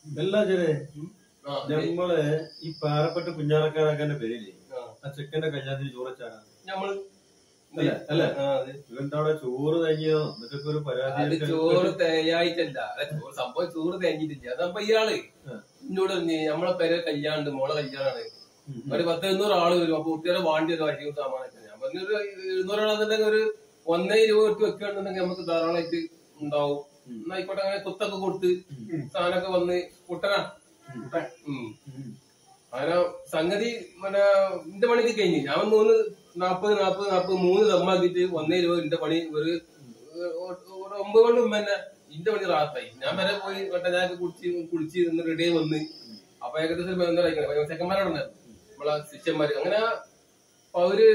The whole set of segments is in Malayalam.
എല്ലാ ചെറിയ ആ, നമ്മള് ഈ പാറപ്പെട്ട കുഞ്ഞാറക്കാരാക്കാന്റെ പേരില്ലേ ആ. ആ ചെക്കന്റെ കല്യാണത്തിന് ചോറച്ചാണ് ഞമ്മള് അല്ല, അല്ല. ആ, അതെ. ഇവന്റെ അവിടെ ചോറ് കഴിഞ്ഞോ എന്നിട്ടൊക്കെ ഒരു അത് പരാതി ചോറ് തേയായിട്ടല്ല അല്ല, ചോറ് സംഭവം ചോറ് തേഞ്ഞിട്ടില്ല അതപ്പൊ ഇയാള് ആ. എന്നോട് പറഞ്ഞ് നമ്മളെ പേരെ കല്യാണുണ്ട് മോളെ കല്യാണാണ് ഒരു പത്ത് എഴുന്നൂറ് ആള് വരും അപ്പൊ കുട്ടികളെ വാണ്ടി ഒരു അരിയും സാമാനൊക്കെ ഞാൻ പറഞ്ഞു ഒരു എഴുന്നൂറ് ആളെന്നുണ്ടെങ്കിൽ ഒരു ഒന്നേ ഇരുപത് ഇട്ട് വെക്കുകയാണെന്നുണ്ടെങ്കിൽ നമുക്ക് ധാരാളമായിട്ട് ഉണ്ടാവും എന്നായിക്കോട്ടെ അങ്ങനെ കുത്തൊക്കെ കൊടുത്ത് സാധനമൊക്കെ വന്ന് കുട്ടനാ ഉം അങ്ങനെ സംഗതി പിന്നെ എന്റെ പണിക്ക് കഴിഞ്ഞു ഞാൻ മൂന്ന് നാപ്പത് നാപ്പത് നാപ്പത് മൂന്ന് ദമ്മാക്കിട്ട് ഒന്നേ ഇരുപത് എന്റെ പണി ഒരു ഒരു ഒമ്പത് കൊണ്ട് മുമ്പ് തന്നെ ഇന്റെ പണി റാത്തായി ഞാൻ വരെ പോയി കട്ടഞ്ഞാക്ക് കുടിച്ച് കുളിച്ച് നിന്ന് റെഡി വന്ന് അപ്പൊ ഏകദേശം ഒരു പതിനൊന്നര ആയിക്കണേ ചെക്കന്മാരുണ്ടായിരുന്നു നമ്മളെ ശിഷ്യന്മാര് അങ്ങനെ അപ്പൊ അവര്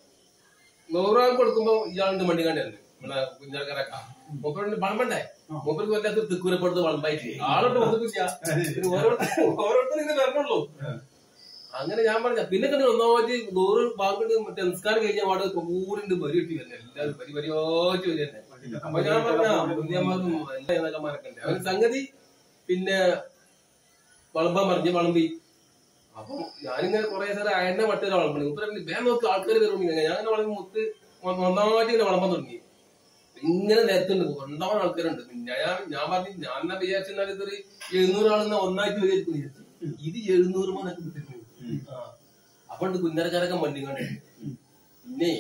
നൂറാം കൊടുക്കുമ്പോ ഇയാളുണ്ട് മണ്ടിക്കാണ്ടായിരുന്നു നമ്മളെ കുഞ്ഞാൾക്കാരൊക്കെ മൂപ്പരുടെ വളമ്പണ്ടേ മൂപ്പർക്ക് വല്ലാത്ത തിക്കൂരപ്പെടുത്ത് വളമ്പായിട്ട് ആളോട്ട് വന്നിട്ടില്ല പിന്നെ ഓരോരുത്തർ ഓരോരുത്തർ ഇത് വരണുള്ളൂ അങ്ങനെ ഞാൻ പറഞ്ഞ പിന്നെ കണ്ട് ഒന്നാമത് നൂറ് ബാങ്കിട്ട് മറ്റേ നിസ്കാരം കഴിഞ്ഞ പാട് കൂടിണ്ട് വരി കിട്ടി വരുന്നത് എല്ലാവരും വരി വരിയോട്ട് വരുന്നത് അപ്പൊ ഞാൻ പറഞ്ഞ മുന്തിയന്മാർക്കും എല്ലാ നേതാക്കന്മാരൊക്കെ ഉണ്ട് അവര് സംഗതി പിന്നെ വളമ്പാൻ പറഞ്ഞു വളമ്പി അപ്പൊ ഞാനിങ്ങനെ കുറെ നേരം അയണ്ണ മറ്റൊരു വളമ്പി ഇപ്പൊ വേഗം നോക്കി ആൾക്കാർ വരുന്നുണ്ട് ഞാൻ അങ്ങനെ വളമ്പി മുത്ത് ഒന്നാമതായിട്ട് ഇങ്ങനെ വളമ്പാൻ തുടങ്ങി ഇങ്ങനെ നേരത്തുണ്ട് കൊണ്ടാവാൻ ആൾക്കാരുണ്ട് പിന്നെ ഞാൻ ഞാൻ പറഞ്ഞു ഞാൻ എന്നാ വിചാരിച്ചെന്നാൽ ഇതൊരു എഴുന്നൂറ് ആളെന്ന ഒന്നായിട്ട് വിചാരിക്കും വിചാരിച്ചു ഇത് എഴുന്നൂറ് മോനൊക്കെ കിട്ടിയിരുന്നു അപ്പൊ കുഞ്ഞരക്കാരൊക്കെ വണ്ടി കണ്ടേ പിന്നെ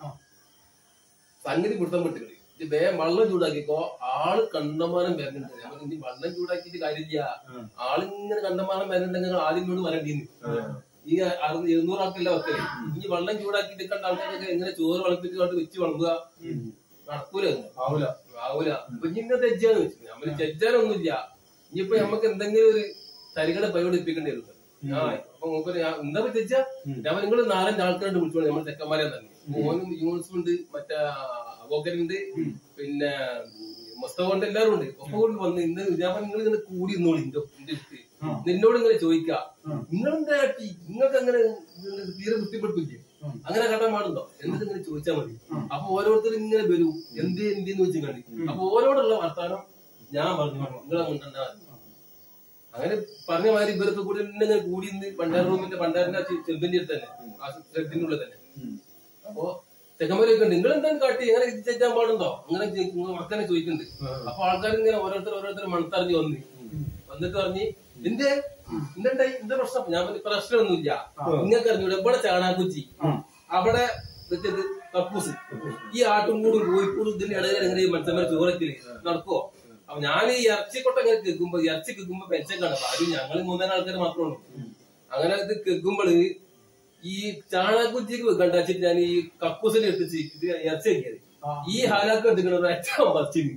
സംഗതി പിടുത്തം വിട്ടിട്ടുണ്ട് ഇത് വേഗം വെള്ളം ചൂടാക്കിക്കോ ആള് കണ്ടമാനം വരുന്നുണ്ട് ഞാൻ പറഞ്ഞു, ഇനി വെള്ളം ചൂടാക്കിയിട്ട് കാര്യമില്ല ആളിങ്ങനെ കണ്ടമാനം വരുന്നുണ്ടെങ്കിൽ ആദ്യം ഇങ്ങോട്ട് വരണ്ടിന്ന് ഈ അറുന്നൂറ് എഴുന്നൂറ് ആൾക്കല്ല വെക്കല് ഇനി വെള്ളം ചൂടാക്കിയിട്ട് കണ്ട ആൾക്കാരൊക്കെ എങ്ങനെ ചോറ് വളർത്തിട്ട് കണ്ട് വെച്ച് വളമ്പുക നടക്കൂല ഇത്. ആവൂല ആവൂല അപ്പൊ ഇന്ന തെജ്ജാന്ന് വെച്ചു നമ്മള് തെജ്ജാനൊന്നുമില്ല ഇനിയിപ്പോ നമുക്ക് എന്തെങ്കിലും ഒരു തരികളെ പരിപാടിപ്പിക്കേണ്ടി വരും ആ അപ്പൊ മൂപ്പര് ഞാൻ എന്താ തെജ്ജ ഞാൻ നിങ്ങൾ നാലഞ്ച് ആൾക്കാരുണ്ട് വിളിച്ചോളൂ നമ്മൾ ചെക്കന്മാരെ തന്നെ മോനും യൂണിസും ഉണ്ട് മറ്റേ അബോക്കനുണ്ട് പിന്നെ മുസ്തഫുണ്ട് എല്ലാവരും ഉണ്ട് ഒക്കെ കൂടി വന്ന് ഇന്ന് ഞാൻ നിങ്ങൾ ഇങ്ങനെ കൂടി ഇന്നോളി ഇന്റെ ഇന്റെ അടുത്ത് നിന്നോട് ഇങ്ങനെ ചോദിക്ക നിങ്ങൾ എന്താ കാട്ടി നിങ്ങൾക്ക് അങ്ങനെ ഇത് തീരെ വൃത്തിപ്പെടുത്തില്ലേ അങ്ങനെ കണ്ടാൻ പാടുണ്ടോ എന്നിട്ട് ഇങ്ങനെ ചോദിച്ചാൽ മതി അപ്പൊ ഓരോരുത്തർ ഇങ്ങനെ വരൂ എന്ത് എന്തെന്ന് വെച്ച് കണ്ടി അപ്പൊ ഓരോടുള്ള വർത്താനം ഞാൻ പറഞ്ഞു നിങ്ങളെ മുണ്ടെന്നാ മതി. അങ്ങനെ പറഞ്ഞ മാതിരി ഇവരൊക്കെ കൂടി തന്നെ ഇങ്ങനെ കൂടി ഇന്ന് പണ്ടാര റൂമിന്റെ പണ്ടാരിന്റെ ചെറുതിന്റെ അടുത്ത് തന്നെ ആ ഷെഡിന്റെ ഉള്ളിൽ തന്നെ അപ്പൊ ചെക്കന്മാരൊക്കെ ഉണ്ട് നിങ്ങൾ എന്താണ് കാട്ടി എങ്ങനെ ഇത് ചെയ്യാൻ പാടുണ്ടോ അങ്ങനെ മക്കനെ ചോദിക്കുന്നുണ്ട് അപ്പൊ ആൾക്കാർ ഇങ്ങനെ ഓരോരുത്തർ ഓരോരുത്തർ മണത്തറിഞ്ഞ് വന്ന് വന്നിട്ട് പറഞ്ഞ് എന്തേ എന്തുണ്ടായി എന്താ പ്രശ്നം ഞാൻ പറഞ്ഞു പ്രശ്നമൊന്നുമില്ല നിങ്ങൾക്ക് അറിഞ്ഞൂടെ ഇവിടെ ചാണാക്കുച്ചി അവിടെ വെച്ചത് കപ്പൂസ് ഈ ആട്ടുംകൂടും കോഴിക്കൂടും ഇതിന്റെ ഇടയിൽ എങ്ങനെ ഈ മത്സ്യന്മാർ ചോറക്കില് നടക്കുവോ അപ്പൊ ഞാൻ ഈ ഇറച്ചിക്കൊട്ട ഇങ്ങനെ കേൾക്കുമ്പോ ഇറച്ചി കേൾക്കുമ്പോ പെൻഷനാണ് ആരും ഞങ്ങൾ മൂന്നാല് ആൾക്കാർ മാത്രമേ ഉള്ളൂ അങ്ങനെ ഇത് കേൾക്കുമ്പോൾ ഈ ചാണകക്കുച്ചിക്ക് കണ്ടാച്ചിട്ട് ഞാൻ ഈ കക്കൂസിൽ എടുത്തിച്ച് ഇത് ഇറച്ചി വെക്കിയത് ഈ ഹാലാക്ക് എടുക്കുന്നത് ഏറ്റവും പറിച്ചിന്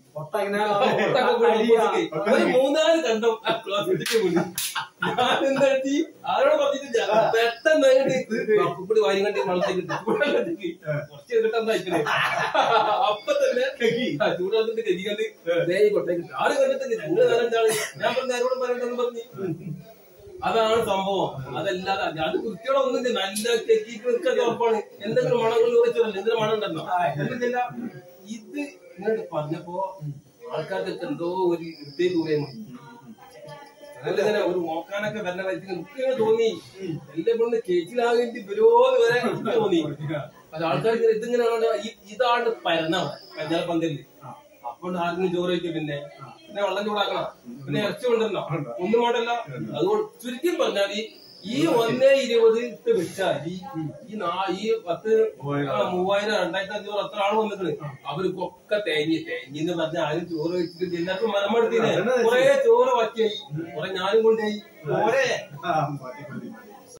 ഒരു മൂന്നാല് കണ്ടം ആ ക്ലോസറ്റിക്ക് മുന്നിൽ ഞാൻ എന്താക്കി ആരോട് പറഞ്ഞിട്ടില്ല പെട്ടെന്ന് അങ്ങോട്ട് കൂടി വാരി കണ്ടി വളർത്തേക്ക് കുറച്ച് കിട്ടാൻ അയക്കണേ അപ്പൊ തന്നെ ആ, ചൂടുവെള്ളത്തിന്റെ കരി കണ്ട് ദേ ഈ കൊട്ടേക്ക് ആര് കണ്ടിട്ടില്ല ഞങ്ങൾ നാലഞ്ചാള് ഞാൻ പറഞ്ഞ ആരോടും പറയണ്ടെന്ന് പറഞ്ഞു അതാണ് സംഭവം അതല്ലാതെ അത് കുട്ടികളൊന്നും നല്ല കെക്കിക്ക് നിൽക്കാൻ ഉറപ്പാണ് എന്തെങ്കിലും മണങ്ങൾ ചോദിച്ചതല്ലേ എന്തെങ്കിലും മണം ഉണ്ടല്ലോ എന്നിട്ടില്ല ഇത് ഇങ്ങനെ പറഞ്ഞപ്പോ ആൾക്കാർക്കൊക്കെ എന്തോ ഒരു ഇതേ തോന്നിയാണ് അങ്ങനെ ഒരു നോക്കാനൊക്കെ വരണ വയസ്സിൽ എനിക്ക് തോന്നി എന്റെ പെണ്ണ് കേക്കിലാകേണ്ടി വരുമോന്ന് വരെ എനിക്ക് തോന്നി അത് ആൾക്കാർ ഇങ്ങനെ ഇതിങ്ങനെ കാണുമ്പോ ഈ- ഇതാണ് പരന്നവ കഞ്ഞാൽ പന്തലില് അപ്പോൾ ആർക്കും ചോറ് വയ്ക്കും പിന്നെ പിന്നെ വെള്ളം ചൂടാക്കണം പിന്നെ ഇറച്ചി കൊണ്ടുവരണോ ഒന്നും വേണ്ടല്ല അതുകൊണ്ട് ചുരുക്കി പറഞ്ഞാൽ ഈ ഈ ഒന്നേ ഇരുപത് ഇട്ട് വെച്ചാൽ ഈ ഈ നാ- ഈ പത്ത് ആ, മൂവായിരം രണ്ടായിരത്തി അഞ്ഞൂറ് അത്ര ആള് വന്നിട്ട് അവർക്കൊക്കെ തേഞ്ഞ് തേഞ്ഞെന്ന് പറഞ്ഞ ആരും ചോറ് വെച്ചിട്ട് എല്ലാവർക്കും മരമെടുത്തില്ലേ കുറെ ചോറ് വറ്റിയായി കുറെ ഞാനും കൊണ്ടുപോയി പോരെ